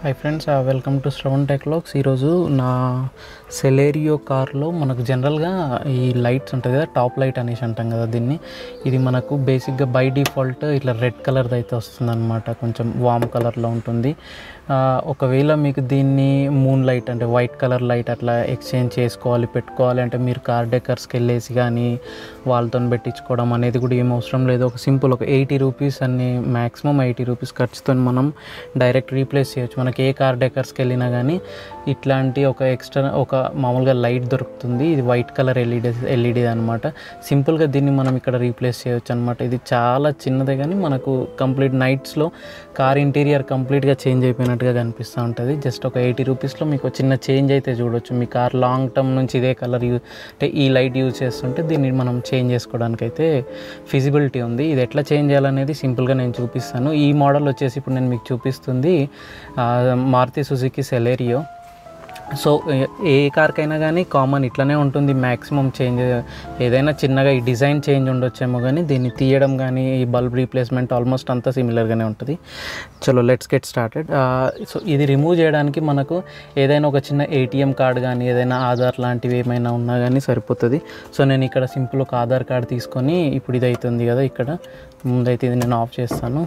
hi friends welcome to Shravan Techlax ఈరోజు నా Celerio కార్లో మనకు జనరల్గా ఈ లైట్స్ ఉంటుంది కదా టాప్ లైట్ అనేసి అంటాం కదా దీన్ని ఇది మనకు బేసిక్గా బై డిఫాల్ట్ ఇట్లా రెడ్ కలర్ది అయితే వస్తుంది అనమాట కొంచెం వామ్ కలర్లో ఉంటుంది ఆ, ఒకవేళ మీకు దీన్ని మూన్ లైట్ అంటే వైట్ కలర్ లైట్ అట్లా ఎక్స్చేంజ్ చేసుకోవాలి పెట్టుకోవాలి అంటే మీరు కార్ డెకర్స్కి వెళ్ళేసి కానీ వాళ్ళతో పెట్టించుకోవడం అనేది కూడా ఏం అవసరం లేదు ఒక సింపుల్ ఒక ఎయిటీ రూపీస్ అన్ని మ్యాక్సిమం ఎయిటీ రూపీస్ ఖర్చుతో మనం డైరెక్ట్ రీప్లేస్ చేయొచ్చు మనకి ఏ కార్ డెకర్స్కి వెళ్ళినా కానీ ఇట్లాంటి ఒక ఎక్స్ట్రా ఒక మామూలుగా లైట్ దొరుకుతుంది ఇది వైట్ కలర్ ఎల్ఈడి ఎల్ఈడి అనమాట సింపుల్గా దీన్ని మనం ఇక్కడ రీప్లేస్ చేయొచ్చు అనమాట ఇది చాలా చిన్నదే కానీ మనకు కంప్లీట్ నైట్స్లో కార్ ఇంటీరియర్ కంప్లీట్గా చేంజ్ అయిపోయినట్టుగా కనిపిస్తూ ఉంటుంది జస్ట్ ఒక ఎయిటీ రూపీస్లో మీకు చిన్న చేంజ్ అయితే చూడొచ్చు మీ కార్ లాంగ్ టర్మ్ నుంచి ఇదే కలర్ యూజ్ అంటే ఈ లైట్ యూజ్ చేస్తుంటే దీన్ని మనం చేంజ్ చేసుకోవడానికి అయితే ఫిజిబిలిటీ ఉంది ఇది ఎట్లా చేంజ్ చేయాలనేది సింపుల్గా నేను చూపిస్తాను ఈ మోడల్ వచ్చేసి ఇప్పుడు నేను మీకు చూపిస్తుంది ఆ, మారుతి సుజుకి సెలేరియో సో ఏ- ఏ కార్కైనా కానీ కామన్ ఇట్లనే ఉంటుంది మ్యాక్సిమం చేంజ్ ఏదైనా చిన్నగా ఈ డిజైన్ చేంజ్ ఉండొచ్చేమో కానీ దీన్ని తీయడం కానీ ఈ బల్బ్ రీప్లేస్మెంట్ ఆల్మోస్ట్ అంతా సిమిలర్గానే ఉంటుంది చలో లెట్స్ గెట్ స్టార్టెడ్ సో ఇది రిమూవ్ చేయడానికి మనకు ఏదైనా ఒక చిన్న ఏటీఎం కార్డ్ కానీ ఏదైనా ఆధార్ లాంటివి ఏమైనా ఉన్నా కానీ సరిపోతుంది సో నేను ఇక్కడ సింపుల్ ఒక ఆధార్ కార్డ్ తీసుకొని ఇప్పుడు ఇది అవుతుంది కదా ఇక్కడ ముందైతే ఇది నేను ఆఫ్ చేస్తాను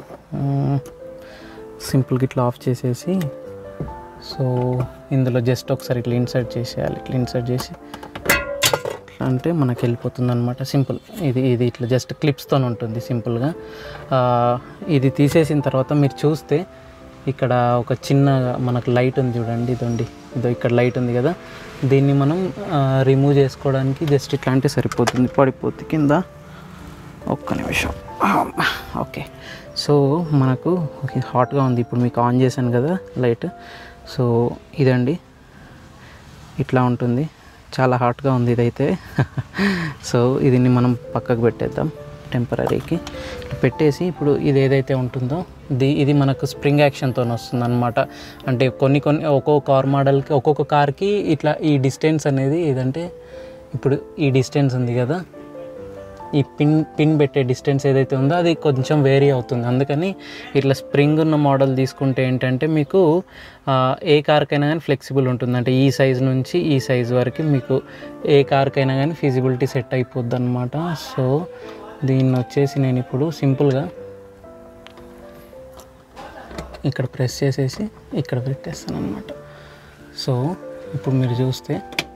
సింపుల్గా ఇట్లా ఆఫ్ చేసేసి సో ఇందులో జస్ట్ ఒకసారి ఇట్లా ఇన్సర్ట్ చేసేయాలి ఇట్లా ఇన్సర్ట్ చేసి ఇట్లా అంటే మనకి వెళ్ళిపోతుంది అనమాట సింపుల్ ఇది ఇది ఇట్లా జస్ట్ క్లిప్స్తో ఉంటుంది సింపుల్గా ఆ, ఇది తీసేసిన తర్వాత మీరు చూస్తే ఇక్కడ ఒక చిన్న మనకు లైట్ ఉంది చూడండి ఇదండి ఇదో ఇక్కడ లైట్ ఉంది కదా దీన్ని మనం రిమూవ్ చేసుకోవడానికి జస్ట్ ఇట్లా అంటే సరిపోతుంది పడిపోతుంది కింద ఒక్క నిమిషం ఓకే సో మనకు ఓకే హాట్గా ఉంది ఇప్పుడు మీకు ఆన్ చేశాను కదా లైట్ సో ఇదండి ఇట్లా ఉంటుంది చాలా హాట్గా ఉంది ఇదైతే సో దీన్ని మనం పక్కకు పెట్టేద్దాం టెంపరీకి పెట్టేసి ఇప్పుడు ఇది ఏదైతే ఉంటుందో ది ఇది మనకు స్ప్రింగ్ యాక్షన్తో వస్తుంది అనమాట అంటే కొన్ని కొన్ని ఒక్కొక్క కార్ మోడల్కి ఒక్కొక్క కార్కి ఇట్లా ఈ డిస్టెన్స్ అనేది ఏదంటే ఇప్పుడు ఈ డిస్టెన్స్ ఉంది కదా ఈ పిన్ పిన్ పెట్టే డిస్టెన్స్ ఏదైతే ఉందో అది కొంచెం వేరీ అవుతుంది అందుకని ఇట్లా స్ప్రింగ్ ఉన్న మోడల్ తీసుకుంటే ఏంటంటే మీకు ఆ, ఏ కార్కైనా కానీ ఫ్లెక్సిబుల్ ఉంటుంది అంటే ఈ సైజ్ నుంచి ఈ సైజ్ వరకు మీకు ఏ కార్కైనా కానీ ఫిజిబిలిటీ సెట్ అయిపోద్ది అనమాట సో దీన్ని వచ్చేసి నేను ఇప్పుడు సింపుల్గా ఇక్కడ ప్రెస్ చేసేసి ఇక్కడ పెట్టేస్తాను అనమాట సో ఇప్పుడు మీరు చూస్తే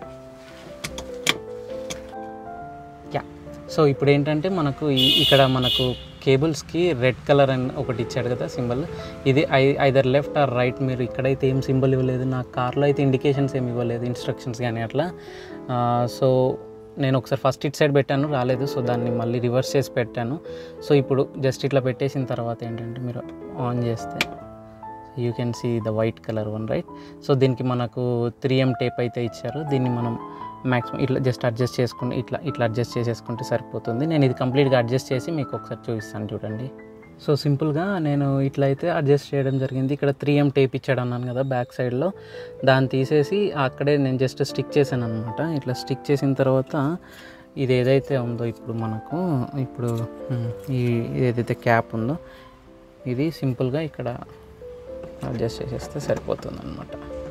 యా సో ఇప్పుడు ఏంటంటే మనకు ఈ- ఇక్కడ మనకు కేబుల్స్కి రెడ్ కలర్ అని ఒకటి ఇచ్చాడు కదా సింబల్ ఇది I either left or right మీరు ఇక్కడైతే ఏం సింబల్ ఇవ్వలేదు నా కార్లో అయితే ఇండికేషన్స్ ఏమి ఇవ్వలేదు ఇన్స్ట్రక్షన్స్ కానీ అట్లా ఆ, సో నేను ఒకసారి ఫస్ట్ ఇట్ సైడ్ పెట్టాను రాలేదు సో దాన్ని మళ్ళీ రివర్స్ చేసి పెట్టాను సో ఇప్పుడు జస్ట్ ఇట్లా పెట్టేసిన తర్వాత ఏంటంటే మీరు ఆన్ చేస్తే you can see the white colour one right so దీనికి మనకు త్రీ ఎం టేప్ అయితే ఇచ్చారు దీన్ని మనం మ్యాక్సిమం ఇట్లా జస్ట్ అడ్జస్ట్ చేసుకుని ఇట్లా ఇట్లా అడ్జస్ట్ చేసేసుకుంటే సరిపోతుంది నేను ఇది కంప్లీట్గా అడ్జస్ట్ చేసి మీకు ఒకసారి చూపిస్తాను చూడండి సో సింపుల్గా నేను ఇట్లా అయితే అడ్జస్ట్ చేయడం జరిగింది ఇక్కడ త్రీ ఎం టేప్ ఇచ్చాడు అన్నాను కదా బ్యాక్ సైడ్లో దాన్ని తీసేసి అక్కడే నేను జస్ట్ స్టిక్ చేశాను అనమాట ఇట్లా స్టిక్ చేసిన తర్వాత ఇది ఏదైతే ఉందో ఇప్పుడు మనకు ఇప్పుడు ఉమ్, ఈ ఏదైతే క్యాప్ ఉందో ఇది సింపుల్గా ఇక్కడ అడ్జస్ట్ చేసేస్తే సరిపోతుంది అనమాట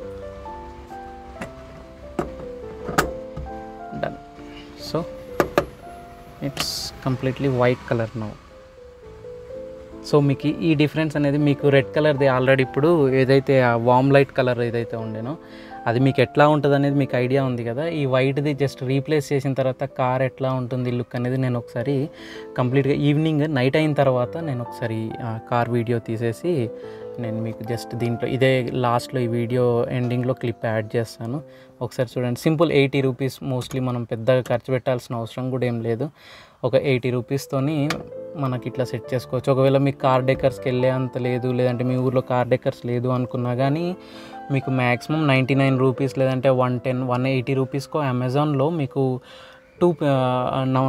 done so it's completely white colour now so మీకు ఈ డిఫరెన్స్ అనేది మీకు రెడ్ కలర్ది ఆల్రెడీ ఇప్పుడు ఏదైతే ఆ వామ్ లైట్ కలర్ ఏదైతే ఉండేనో అది మీకు ఎట్లా ఉంటుంది అనేది మీకు ఐడియా ఉంది కదా ఈ వైట్ది జస్ట్ రీప్లేస్ చేసిన తర్వాత కార్ ఎట్లా ఉంటుంది లుక్ అనేది నేను ఒకసారి కంప్లీట్గా ఈవినింగ్ నైట్ అయిన తర్వాత నేను ఒకసారి కార్ వీడియో తీసేసి నేను మీకు జస్ట్ దీంట్లో ఇదే లాస్ట్లో ఈ వీడియో ఎండింగ్లో క్లిప్ యాడ్ చేస్తాను ఒకసారి చూడండి సింపుల్ ఎయిటీ రూపీస్ మోస్ట్లీ మనం పెద్దగా ఖర్చు పెట్టాల్సిన అవసరం కూడా ఏం లేదు ఒక ఎయిటీ రూపీస్తోని మనకి ఇట్లా సెట్ చేసుకోవచ్చు ఒకవేళ మీకు కార్ డెకర్స్కి వెళ్ళే అంత లేదు లేదంటే మీ ఊర్లో కార్ డెకర్స్ లేదు అనుకున్నా కానీ మీకు మ్యాక్సిమం నైంటీ నైన్ రూపీస్ లేదంటే వన్ టెన్ వన్ ఎయిటీ రూపీస్కో అమెజాన్లో మీకు two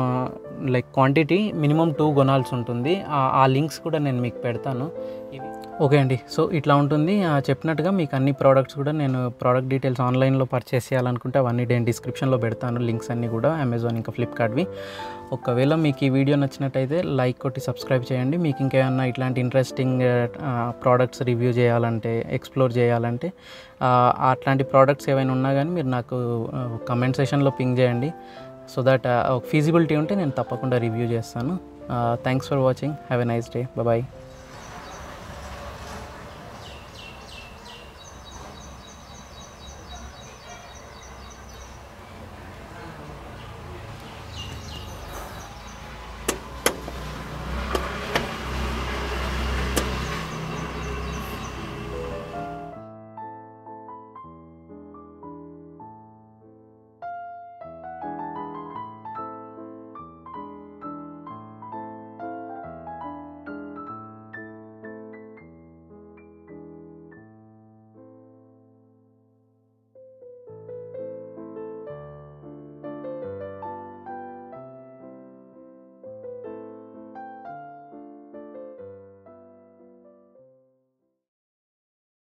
like quantity minimum two కొనాల్సి ఉంటుంది ఆ- ఆ లింక్స్ కూడా నేను మీకు పెడతాను ఇవి ఓకే అండి సో ఇట్లా ఉంటుంది ఆ, చెప్పినట్టుగా మీకు అన్ని ప్రోడక్ట్స్ కూడా నేను ప్రోడక్ట్ డీటెయిల్స్ ఆన్లైన్లో పర్చేస్ చేయాలనుకుంటే అవన్నీ నేను డిస్క్రిప్షన్లో పెడతాను లింక్స్ అన్నీ కూడా అమెజాన్ ఇంకా ఫ్లిప్కార్ట్వి ఒకవేళ మీకు ఈ వీడియో నచ్చినట్టయితే లైక్ కొట్టి సబ్స్క్రైబ్ చేయండి మీకు ఇంకేమన్నా ఇట్లాంటి ఇంట్రెస్టింగ్ ప్రోడక్ట్స్ రివ్యూ చేయాలంటే ఎక్స్ప్లోర్ చేయాలంటే ఆ, అట్లాంటి ప్రోడక్ట్స్ ఏవైనా ఉన్నా కానీ మీరు నాకు కమెంట్ సెషన్లో పింగ్ చేయండి సో దట్ ఒక ఫీజిబిలిటీ ఉంటే నేను తప్పకుండా రివ్యూ చేస్తాను thanks for watching have a nice day bye